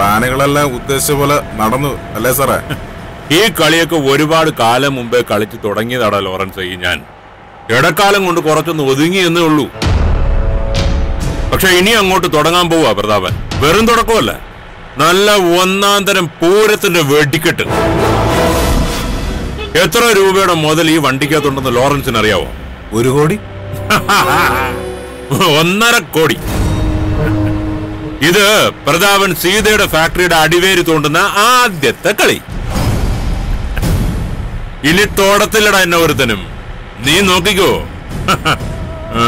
പ്ലാനുകളെല്ലാം ഉദ്ദേശിച്ച പോലെ നടന്നു അല്ലേ സാറേ ഈ കളിയൊക്കെ ഒരുപാട് കാലം മുമ്പേ കളിച്ചു തുടങ്ങിയതാടാ ലോറൻസ് ഈ ഞാൻ ഇടക്കാലം കൊണ്ട് കുറച്ചൊന്ന് ഒതുങ്ങി എന്നേ ഉള്ളൂ പക്ഷെ ഇനി അങ്ങോട്ട് തുടങ്ങാൻ പോവാ പ്രതാപൻ വെറും തുടക്കമല്ല നല്ല ഒന്നാം തരം പൂരത്തിന്റെ വെടിക്കെട്ട് എത്ര രൂപയുടെ മുതൽ ഈ വണ്ടിക്കകത്തുണ്ടെന്ന് ലോറൻസിന് അറിയാവോ ഒരു കോടി ഒന്നര കോടി ഇത് പ്രതാപൻ സീതയുടെ ഫാക്ടറിയുടെ അടിവേര് തോണ്ടുന്ന ആദ്യത്തെ കളി ഇനി തോടത്തില്ലടാ എന്നെ ഒരുത്തനും നീ നോക്കിക്കോ ആ.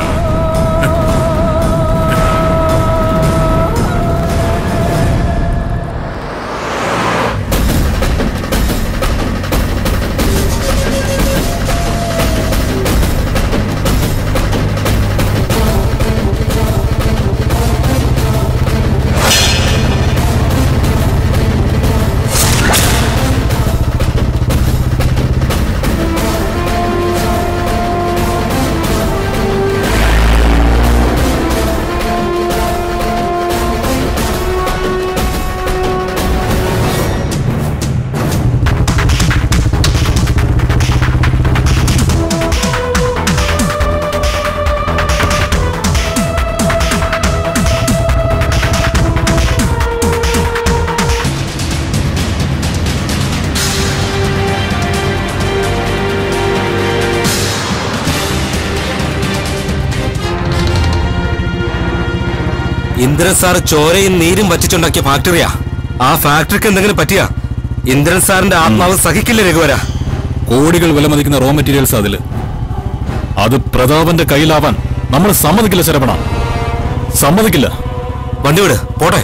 ഇന്ദ്രൻ സാർ ചോരയും നീരും വറ്റിച്ചുണ്ടാക്കിയ ഫാക്ടറിയാ ആ ഫാക്ടറിക്ക് എന്തെങ്കിലും പറ്റിയാ ഇന്ദ്രൻ സാറിന്റെ ആത്മാവ് സഹിക്കില്ല രഘുവര കോടികൾ വിലമതിക്കുന്ന റോ മെറ്റീരിയൽസ് അതില് അത് പ്രതാപന്റെ കയ്യിലാവാൻ നമ്മൾ സമ്മതിക്കില്ല ശരവണ സമ്മതിക്കില്ല വണ്ടി വിട് പോട്ടെ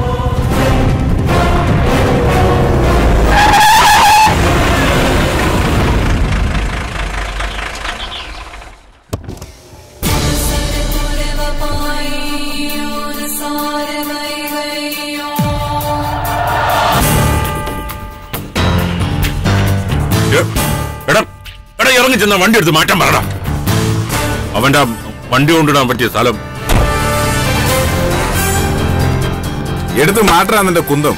എ- എടാ എടാ ഇറങ്ങി ചെന്ന വണ്ടി എടുത്ത് മാറ്റാൻ പറടാ അവന്റെ ആ വണ്ടി കൊണ്ടിടാൻ പറ്റിയ സ്ഥലം എടുത്ത് മാറ്റാ നിന്റെ കുന്തം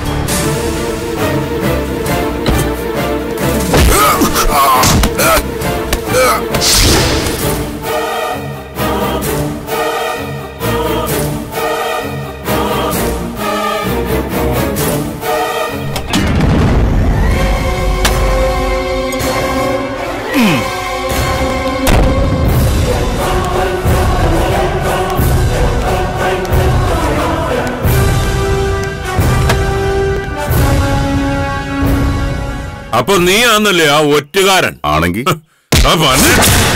അപ്പൊ നീ ആന്നല്ലേ ആ ഒറ്റുകാരൻ ആണെങ്കി ആ വന്നെ.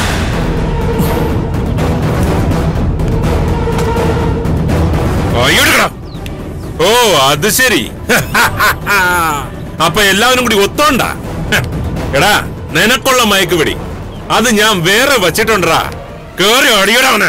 കൈയെടുക്കടാ. ഓ അത് ശരി അപ്പൊ എല്ലാവരും കൂടി ഒത്തോണ്ട എടാ നിനക്കുള്ള മയക്കുപിടി അത് ഞാൻ വേറെ വച്ചിട്ടുണ്ടാ കേറി അടിയടാ അവനെ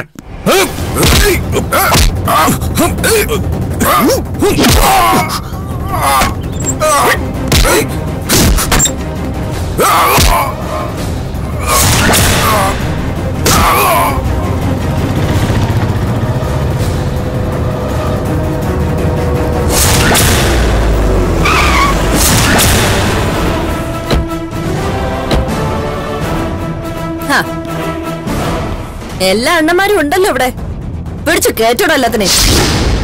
ഹ. എല്ലാ അണ്ണന്മാരും ഉണ്ടല്ലോ ഇവിടെ പിടിച്ചു കേറ്റോടോ എല്ലാത്തിനെ